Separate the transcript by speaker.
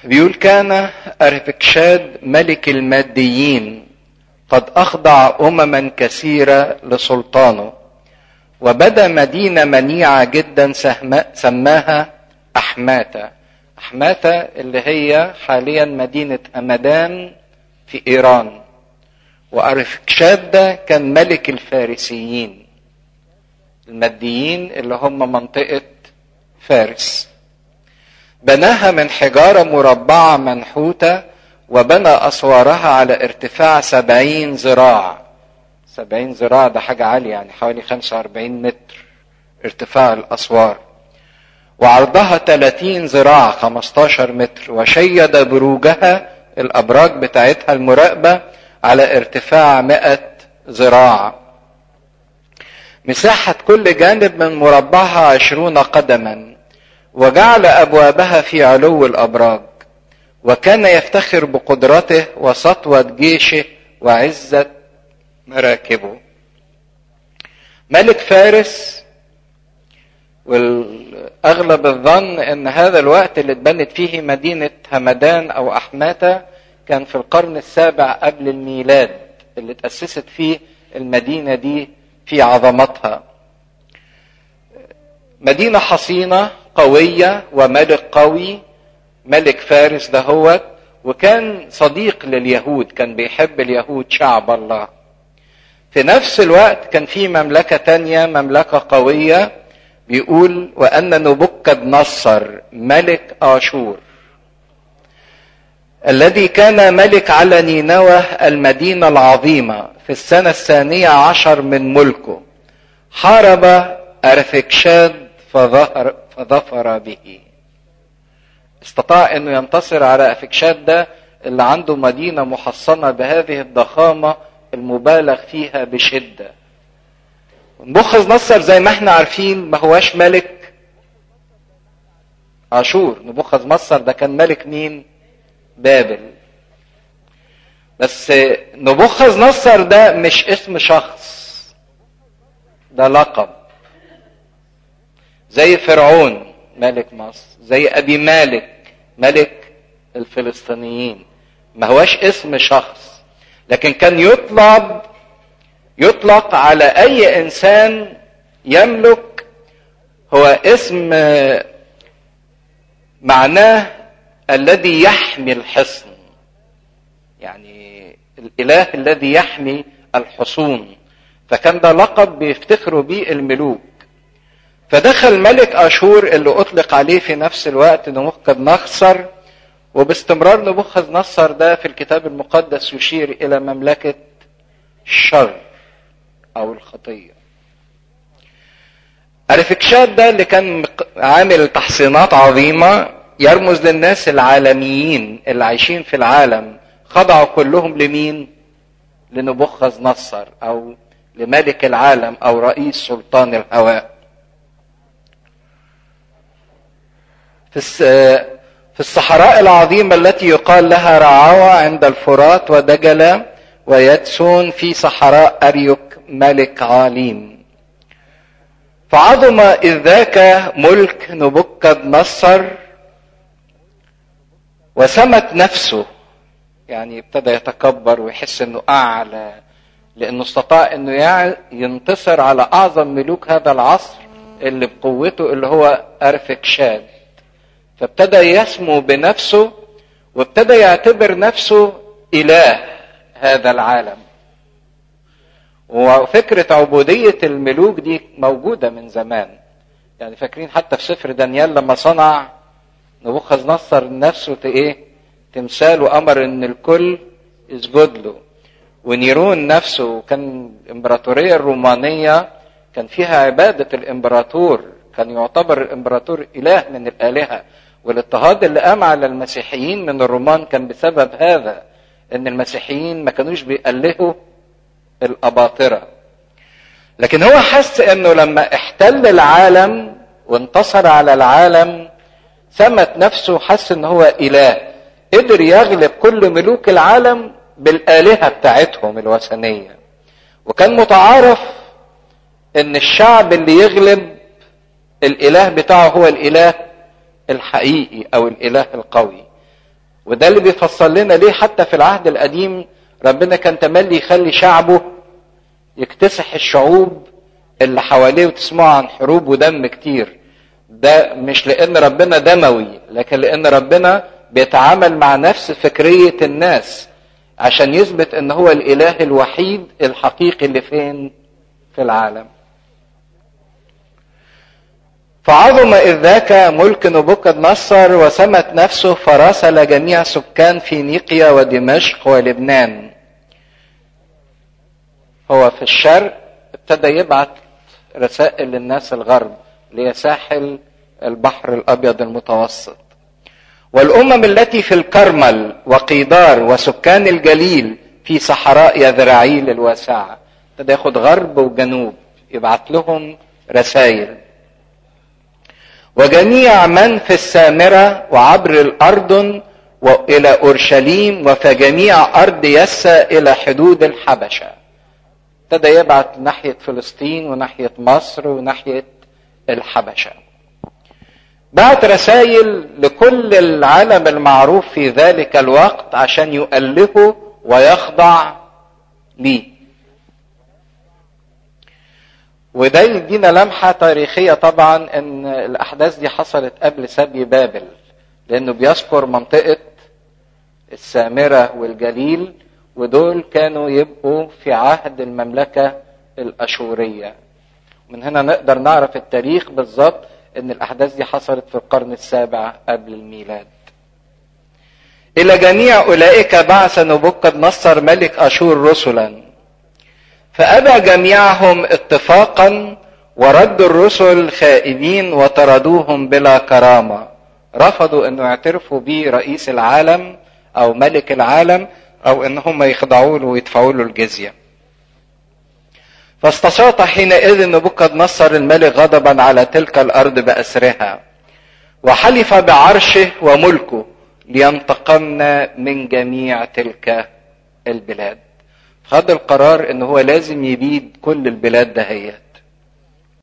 Speaker 1: بيقول كان أرفكشاد ملك الماديين قد أخضع أمما كثيرة لسلطانه وبدا مدينة منيعة جدا سماها أحماتا أحماتا اللي هي حاليا مدينة همدان في إيران وأرفكشاد ده كان ملك الفارسيين الماديين اللي هم منطقة فارس بناها من حجارة مربعة منحوتة وبنى أسوارها على ارتفاع سبعين ذراع سبعين ذراع ده حاجة عالية يعني حوالي خمسة وأربعين متر ارتفاع الأسوار وعرضها 30 ذراع 15 متر وشيد بروجها الأبراج بتاعتها المراقبة على ارتفاع 100 ذراع مساحة كل جانب من مربعها عشرون قدما وجعل أبوابها في علو الأبراج وكان يفتخر بقدرته وسطوة جيشه وعزة مراكبه ملك فارس والاغلب الظن ان هذا الوقت اللي اتبنت فيه مدينه همدان او احماتا كان في القرن السابع قبل الميلاد اللي تاسست فيه المدينه دي في عظمتها مدينه حصينه قويه وملك قوي ملك فارس دهوت وكان صديق لليهود كان بيحب اليهود شعب الله في نفس الوقت كان في مملكة تانية مملكة قوية بيقول وأن نبكد نصر ملك آشور الذي كان ملك على نينوى المدينة العظيمة في السنة الثانية عشر من ملكه حارب أرفكشاد فظهر فظفر به استطاع انه ينتصر على افكشاد ده اللي عنده مدينة محصنة بهذه الضخامة المبالغ فيها بشدة نبوخذ نصر زي ما احنا عارفين ما هواش ملك عاشور نبوخذ نصر ده كان ملك مين بابل بس نبوخذ نصر ده مش اسم شخص ده لقب زي فرعون ملك مصر زي ابي مالك ملك الفلسطينيين ما هواش اسم شخص لكن كان يطلب يطلق على اي انسان يملك هو اسم معناه الذي يحمي الحصن يعني الاله الذي يحمي الحصون فكان ده لقب بيفتخروا بيه الملوك فدخل ملك اشور اللي اطلق عليه في نفس الوقت نبوخذ نصر وباستمرار نبوخذ نصر ده في الكتاب المقدس يشير الى مملكه الشر او الخطيه ارفكشاد ده اللي كان عامل تحصينات عظيمه يرمز للناس العالميين اللي عايشين في العالم خضعوا كلهم لمين لنبوخذ نصر او لملك العالم او رئيس سلطان الهواء في في الصحراء العظيمة التي يقال لها رعاوة عند الفرات ودجلة ويدسون في صحراء أريوك ملك عاليم فعظم إذ ذاك ملك نبكد نصر وسمت نفسه يعني ابتدى يتكبر ويحس انه اعلى لانه استطاع انه ينتصر على اعظم ملوك هذا العصر اللي بقوته اللي هو ارفكشاد فابتدى يسمو بنفسه وابتدى يعتبر نفسه اله هذا العالم وفكرة عبودية الملوك دي موجودة من زمان يعني فاكرين حتى في سفر دانيال لما صنع نبوخذ نصر نفسه ايه تمثال وامر ان الكل يسجد له ونيرون نفسه كان الامبراطورية الرومانية كان فيها عبادة الامبراطور كان يعتبر الامبراطور اله من الالهه والاضطهاد اللي قام على المسيحيين من الرومان كان بسبب هذا ان المسيحيين ما كانوش بيألهوا الاباطره لكن هو حس انه لما احتل العالم وانتصر على العالم ثمت نفسه حس ان هو اله قدر يغلب كل ملوك العالم بالالهه بتاعتهم الوثنيه وكان متعارف ان الشعب اللي يغلب الاله بتاعه هو الاله الحقيقي او الاله القوي وده اللي بيفصل لنا ليه حتى في العهد القديم ربنا كان تملي يخلي شعبه يكتسح الشعوب اللي حواليه وتسمعوا عن حروب ودم كتير ده مش لان ربنا دموي لكن لان ربنا بيتعامل مع نفس فكرية الناس عشان يثبت ان هو الاله الوحيد الحقيقي اللي فين في العالم فعظم إذ ذاك ملك نبوكد نصر وسمت نفسه فراسل جميع سكان فينيقيا ودمشق ولبنان هو في الشرق ابتدى يبعت رسائل للناس الغرب اللي هي ساحل البحر الابيض المتوسط والامم التي في الكرمل وقيدار وسكان الجليل في صحراء يذرعيل الواسعه ابتدى ياخد غرب وجنوب يبعت لهم رسائل وجميع من في السامره وعبر الاردن والى اورشليم وفي جميع ارض يسا الى حدود الحبشه ابتدى يبعت ناحيه فلسطين وناحيه مصر وناحيه الحبشه بعت رسائل لكل العالم المعروف في ذلك الوقت عشان يؤلهه ويخضع ليه وده يدينا لمحة تاريخية طبعا ان الاحداث دي حصلت قبل سبي بابل لانه بيذكر منطقة السامرة والجليل ودول كانوا يبقوا في عهد المملكة الاشورية من هنا نقدر نعرف التاريخ بالظبط ان الاحداث دي حصلت في القرن السابع قبل الميلاد الى جميع اولئك بعث نبوكد نصر ملك اشور رسلا فابى جميعهم اتفاقا وردوا الرسل خائبين وطردوهم بلا كرامه رفضوا انه يعترفوا به رئيس العالم او ملك العالم او ان هم يخضعوا له ويدفعوا له الجزيه فاستشاط حينئذ نبوكد نصر الملك غضبا على تلك الارض باسرها وحلف بعرشه وملكه لينتقمن من جميع تلك البلاد خد القرار ان هو لازم يبيد كل البلاد دهيت